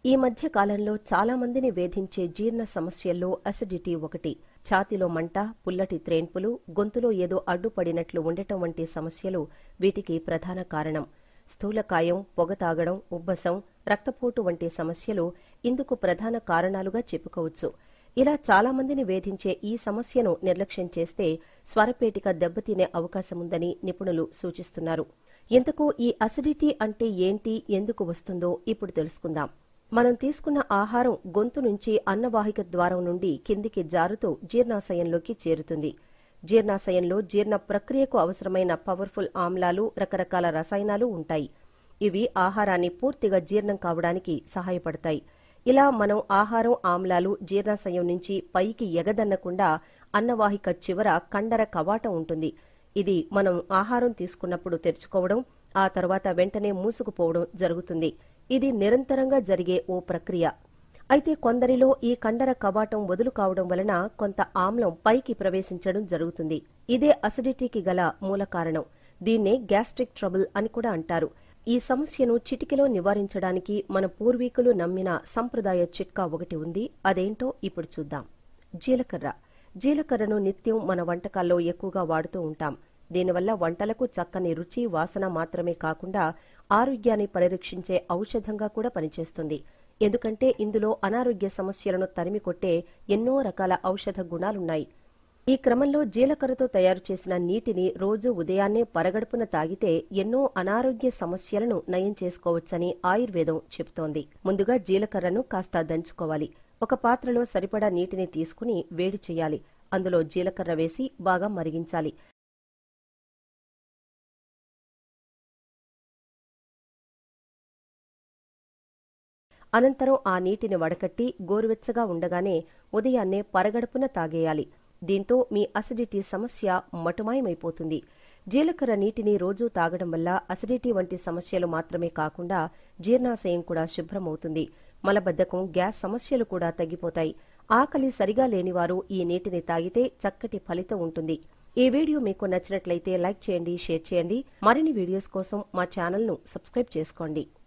ఈ మధ్య కాలంలో చాలా మందిని వేధించే జీర్ణ సమస్యల్లో అసిడిటీ ఒకటి ఛాతిలో మంట పుల్లటి త్రేన్పులు గొంతులో ఏదో అడ్డుపడినట్లు ఉండటం వంటి సమస్యలు వీటికి ప్రధాన కారణం స్థూలకాయం పొగ తాగడం ఉబ్బసం రక్తపోటు వంటి సమస్యలు ఇందుకు ప్రధాన కారణాలుగా చెప్పుకోవచ్చు ఇలా చాలా మందిని వేధించే ఈ సమస్యను నిర్లక్ష్యం చేస్తే స్వరపేటిక దెబ్బతినే అవకాశముందని నిపుణులు సూచిస్తున్నారు ఇంతకు ఈ అసిడిటీ అంటే ఏంటి ఎందుకు వస్తుందో ఇప్పుడు తెలుసుకుందాం మనం తీసుకున్న ఆహారం గొంతు నుంచి అన్నవాహిక ద్వారం నుండి కిందికి జారుతూ జీర్ణాశయంలోకి చేరుతుంది జీర్ణాశయంలో జీర్ణ ప్రక్రియకు అవసరమైన పవర్ఫుల్ ఆమ్లాలు రకరకాల రసాయనాలు ఉంటాయి ఇవి ఆహారాన్ని పూర్తిగా జీర్ణం కావడానికి సహాయపడతాయి ఇలా మనం ఆహారం ఆమ్లాలు జీర్ణాశయం నుంచి పైకి ఎగదన్నకుండా అన్నవాహిక చివర కండర కవాటం ఉంటుంది ఇది మనం ఆహారం తీసుకున్నప్పుడు తెరుచుకోవడం ఆ తర్వాత వెంటనే మూసుకుపోవడం జరుగుతుంది ఇది నిరంతరంగా జరిగే ఓ ప్రక్రియ అయితే కొందరిలో ఈ కండర కవాటం వదులు కావడం వలన కొంత ఆమ్లం పైకి ప్రవేశించడం జరుగుతుంది ఇదే అసిడిటీకి గల మూల కారణం దీన్నే గ్యాస్ట్రిక్ ట్రబుల్ అని కూడా అంటారు ఈ సమస్యను చిటికెలో నివారించడానికి మన పూర్వీకులు నమ్మిన సంప్రదాయ చిట్కా ఒకటి ఉంది అదేంటో ఇప్పుడు చూద్దాం జీలకర్ర జీలకర్రను నిత్యం మన వంటకాల్లో ఎక్కువగా వాడుతూ ఉంటాం దీనివల్ల వంటలకు చక్కని రుచి వాసన మాత్రమే కాకుండా ఆరోగ్యాన్ని పరిరక్షించే ఔషధంగా కూడా పనిచేస్తుంది ఎందుకంటే ఇందులో అనారోగ్య సమస్యలను తరిమికొట్టే ఎన్నో రకాల ఔషధ గుణాలున్నాయి ఈ క్రమంలో జీలకర్రతో తయారు చేసిన నీటిని రోజు ఉదయాన్నే పరగడుపున తాగితే ఎన్నో అనారోగ్య సమస్యలను నయం చేసుకోవచ్చని ఆయుర్వేదం చెబుతోంది ముందుగా జీలకర్రను కాస్త దంచుకోవాలి ఒక పాత్రలో సరిపడా నీటిని తీసుకుని వేడి చేయాలి అందులో జీలకర్ర వేసి బాగా మరిగించాలి అనంతరం ఆ నీటిని వడకట్టి గోరువెచ్చగా ఉండగానే ఉదయాన్నే పరగడుపున తాగేయాలి దీంతో మీ అసిడిటీ సమస్య మటుమాయమైపోతుంది జీలకర్ర నీటిని రోజూ తాగడం వల్ల అసిడిటీ వంటి సమస్యలు మాత్రమే కాకుండా జీర్ణాశయం కూడా శుభ్రమవుతుంది మలబద్ధకం గ్యాస్ సమస్యలు కూడా తగ్గిపోతాయి ఆకలి సరిగా లేనివారు ఈ నీటిని తాగితే చక్కటి ఫలితం ఉంటుంది ఈ వీడియో మీకు నచ్చినట్లయితే లైక్ చేయండి షేర్ చేయండి మరిన్ని వీడియోస్ కోసం మా ఛానల్ను సబ్స్క్రైబ్ చేసుకోండి